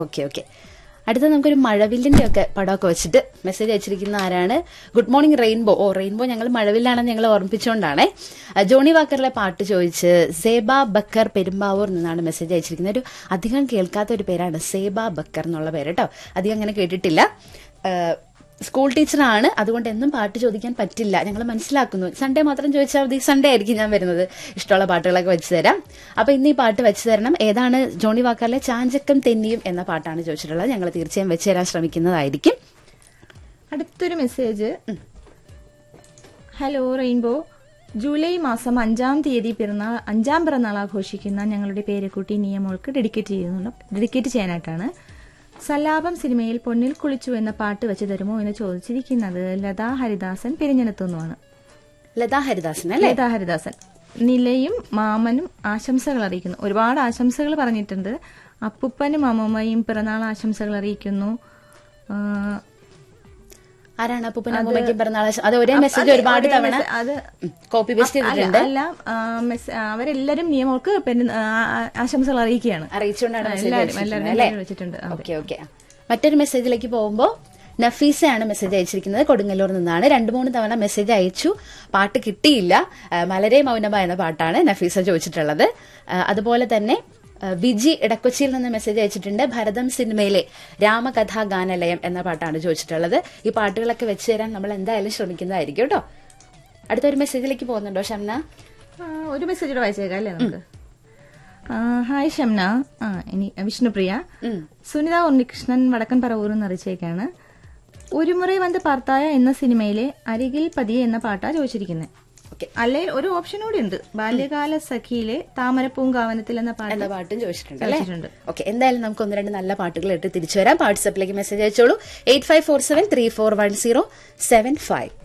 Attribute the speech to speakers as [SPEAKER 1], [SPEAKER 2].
[SPEAKER 1] Okay okay അടുത്ത നമുക്കൊരു മഴവില്ലിന്റെ ഒക്കെ പടമൊക്കെ വെച്ചിട്ട് മെസ്സേജ് അയച്ചിരിക്കുന്ന ആരാണ് good morning rainbow oh rainbow ഞങ്ങൾ മഴവില്ലാണെന്ന് ഞങ്ങൾ ഓർമ്മിപ്പിച്ചുകൊണ്ടാണേ അഹ് ജോണി വാക്കറിലെ പാട്ട് ചോദിച്ച് സേബ ബക്കർ പെരുമ്പാവൂർ നിന്നാണ് മെസ്സേജ് അയച്ചിരിക്കുന്നത് ഒരു അധികം കേൾക്കാത്ത ഒരു പേരാണ് സേബ ബക്കർ എന്നുള്ള പേര് കേട്ടോ അധികം അങ്ങനെ കേട്ടിട്ടില്ല ആഹ് സ്കൂൾ ടീച്ചറാണ് അതുകൊണ്ട് എന്നും പാട്ട് ചോദിക്കാൻ പറ്റില്ല ഞങ്ങൾ മനസ്സിലാക്കുന്നു സൺഡേ മാത്രം ചോദിച്ചാൽ മതി സൺഡേ ആയിരിക്കും ഞാൻ വരുന്നത് ഇഷ്ടമുള്ള പാട്ടുകളൊക്കെ വെച്ച് തരാം അപ്പൊ ഇന്ന് ഈ പാട്ട് വെച്ച് തരണം ഏതാണ് ജോണി വാക്കാറിലെ ചാഞ്ചക്കം തെന്നിയും എന്ന പാട്ടാണ് ചോദിച്ചിട്ടുള്ളത് ഞങ്ങൾ തീർച്ചയായും വെച്ച് തരാൻ ശ്രമിക്കുന്നതായിരിക്കും
[SPEAKER 2] അടുത്തൊരു മെസ്സേജ് ഹലോ റെയിൻബോ ജൂലൈ മാസം അഞ്ചാം തീയതി പിറന്നാൾ അഞ്ചാം പിറന്നാൾ ആഘോഷിക്കുന്ന ഞങ്ങളുടെ പേരക്കുട്ടി നിയമോൾക്ക് ഡെഡിക്കേറ്റ് ചെയ്യുന്നു ഡെഡിക്കേറ്റ് ചെയ്യാനായിട്ടാണ് സല്ലാപം സിനിമയിൽ പൊന്നിൽ കുളിച്ചു എന്ന പാട്ട് വെച്ച് തരുമോ എന്ന് ചോദിച്ചിരിക്കുന്നത് ലതാ ഹരിദാസൻ പെരിഞ്ഞെടുത്തുന്നുമാണ്
[SPEAKER 1] ലതാ ഹരിദാസൻ അല്ലേ
[SPEAKER 2] ലതാ ഹരിദാസൻ നിലയും മാമനും ആശംസകൾ അറിയിക്കുന്നു ഒരുപാട് ആശംസകൾ പറഞ്ഞിട്ടുണ്ട് അപ്പുപ്പനും അമ്മൂമ്മയും പിറന്നാൾ ആശംസകൾ അറിയിക്കുന്നു ആ,
[SPEAKER 1] ആരാണ് അപ്പൂപ്പൻ അമ്മൂമ്മയ്ക്കും പിറന്നാൾ ആശം- അത് ഒരേ മെസ്സേജ് ഒരുപാട്
[SPEAKER 2] ഒരേ
[SPEAKER 1] തവണ
[SPEAKER 2] മെസ്സേ- അത്
[SPEAKER 1] കോപ്പി പേസ്റ്റ്
[SPEAKER 2] അല്ല
[SPEAKER 1] ചെയ്തിട്ടുണ്ട്
[SPEAKER 2] അല്ല ആ, മെസ്സേ- അവരെല്ലാരും നിയമോൾക്ക് പെരുന്ന- ആ, ആ, ആശംസകൾ അറിയിക്കുകയാണ്
[SPEAKER 1] അറിയിച്ചുകൊണ്ടാണ് മെസ്സേജ്
[SPEAKER 2] എല്ലാവരും
[SPEAKER 1] അയച്ചിരിക്കുന്നത്
[SPEAKER 2] എല്ലാവരുടെയും
[SPEAKER 1] അല്ലേ
[SPEAKER 2] പേര് വെച്ചിട്ടുണ്ട് അതെ.
[SPEAKER 1] ഓക്കെ ഓക്കെ മറ്റൊരു മെസ്സേജിലേക്ക് പോകുമ്പോൾ നഫീസയാണ് മെസ്സേജ് അയച്ചിരിക്കുന്നത് കൊടുങ്ങല്ലൂർ നിന്നാണ് രണ്ടു മൂന്ന് തവണ മെസ്സേജ് അയച്ചു പാട്ട് കിട്ടിയില്ല ആ, മലരെ മൗനമ എന്ന പാട്ടാണ് നഫീസ ചോദിച്ചിട്ടുള്ളത് ആ, അതുപോലെ തന്നെ ആ, വിജി ഇടക്കൊച്ചിയിൽ നിന്ന് മെസ്സേജ് അയച്ചിട്ടുണ്ട് ഭരതം സിനിമയിലെ രാമകഥാ ഗാനലയം എന്ന പാട്ടാണ് ചോദിച്ചിട്ടുള്ളത് ഈ പാട്ടുകളൊക്കെ വെച്ച് തരാൻ നമ്മൾ എന്തായാലും ശ്രമിക്കുന്നതായിരിക്കും കേട്ടോ അടുത്തൊരു മെസ്സേജിലേക്ക് പോകുന്നുണ്ടോ ഷംന
[SPEAKER 2] ആ, ഒരു മെസ്സേജ് കൂടെ വായിച്ചേക്കാം അല്ലേ നമുക്ക് ആ, ഹായ് ഷംന ആ ഇനി വിഷ്ണുപ്രിയ
[SPEAKER 1] ഉം.
[SPEAKER 2] സുനിത ഉണ്ണികൃഷ്ണൻ വടക്കൻ പറവൂർ എന്ന് അറിയിച്ചേക്കാണ് ഒരു മുறை വന്ന് പാർത്തായ എന്ന സിനിമയിലെ അരികിൽ പതിയെ എന്ന പാട്ടാ ചോദിച്ചിരിക്കുന്നത്
[SPEAKER 1] ഓക്കെ
[SPEAKER 2] അല്ലെങ്കിൽ ഒരു ഓപ്ഷൻ കൂടി ഉണ്ട് ബാല്യകാല സഖിയിലെ താമരപ്പൂങ്കാവനത്തിൽ എന്ന പാട്ട്
[SPEAKER 1] എന്ന പാട്ടും ചോദിച്ചിട്ടുണ്ട് അല്ലേ
[SPEAKER 2] ചോദിച്ചിട്ടുണ്ട്.
[SPEAKER 1] ഓക്കെ എന്തായാലും നമുക്ക് ഒന്ന് രണ്ട് നല്ല പാട്ടുകൾ ഇട്ട് തിരിച്ചു വരാം വാട്സപ്പിലേക്ക് മെസ്സേജ് അയച്ചോളൂ eight five four seven three four one zero seven five